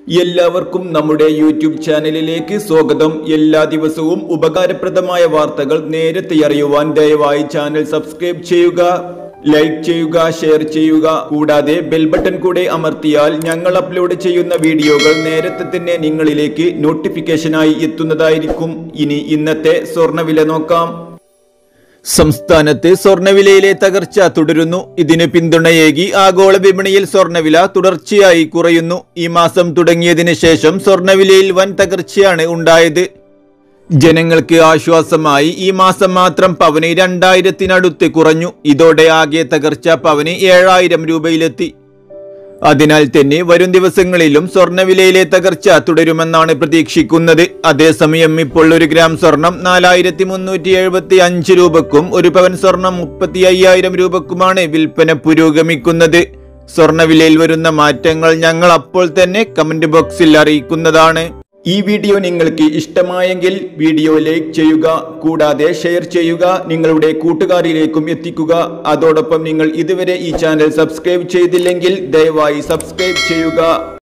എല്ലാവർക്കും നമ്മുടെ യൂട്യൂബ് ചാനലിലേക്ക് സ്വാഗതം എല്ലാ ദിവസവും ഉപകാരപ്രദമായ വാർത്തകൾ നേരത്തെ അറിയുവാൻ ദയവായി ചാനൽ സബ്സ്ക്രൈബ് ചെയ്യുക ലൈക്ക് ചെയ്യുക ഷെയർ ചെയ്യുക കൂടാതെ ബെൽ ബട്ടൺ കൂടെ അമർത്തിയാൽ ഞങ്ങൾ അപ്ലോഡ് ചെയ്യുന്ന വീഡിയോകൾ നേരത്തെ തന്നെ നിങ്ങളിലേക്ക് നോട്ടിഫിക്കേഷനായി എത്തുന്നതായിരിക്കും ഇനി ഇന്നത്തെ സ്വർണ്ണവില നോക്കാം സംസ്ഥാനത്ത് സ്വർണ്ണവിലയിലെ തകർച്ച തുടരുന്നു ഇതിന് പിന്തുണയേകി ആഗോള വിപണിയിൽ സ്വർണ്ണവില തുടർച്ചയായി കുറയുന്നു ഈ മാസം തുടങ്ങിയതിന് ശേഷം സ്വർണ്ണവിലയിൽ വൻ തകർച്ചയാണ് ഉണ്ടായത് ജനങ്ങൾക്ക് ആശ്വാസമായി ഈ മാസം മാത്രം പവന് രണ്ടായിരത്തിനടുത്ത് കുറഞ്ഞു ഇതോടെ ആകെ തകർച്ച പവന് ഏഴായിരം രൂപയിലെത്തി അതിനാൽ തന്നെ വരും ദിവസങ്ങളിലും സ്വർണ്ണവിലയിലെ തകർച്ച തുടരുമെന്നാണ് പ്രതീക്ഷിക്കുന്നത് അതേസമയം ഇപ്പോൾ ഒരു ഗ്രാം സ്വർണം നാലായിരത്തി മുന്നൂറ്റി എഴുപത്തി അഞ്ച് രൂപക്കും ഒരു പവൻ സ്വർണം മുപ്പത്തി അയ്യായിരം രൂപക്കുമാണ് വിൽപ്പന പുരോഗമിക്കുന്നത് സ്വർണ്ണവിലയിൽ വരുന്ന മാറ്റങ്ങൾ ഞങ്ങൾ അപ്പോൾ തന്നെ കമന്റ് ബോക്സിൽ അറിയിക്കുന്നതാണ് ഈ വീഡിയോ നിങ്ങൾക്ക് ഇഷ്ടമായെങ്കിൽ വീഡിയോ ലൈക്ക് ചെയ്യുക കൂടാതെ ഷെയർ ചെയ്യുക നിങ്ങളുടെ കൂട്ടുകാരിലേക്കും എത്തിക്കുക അതോടൊപ്പം നിങ്ങൾ ഇതുവരെ ഈ ചാനൽ സബ്സ്ക്രൈബ് ചെയ്തില്ലെങ്കിൽ ദയവായി സബ്സ്ക്രൈബ് ചെയ്യുക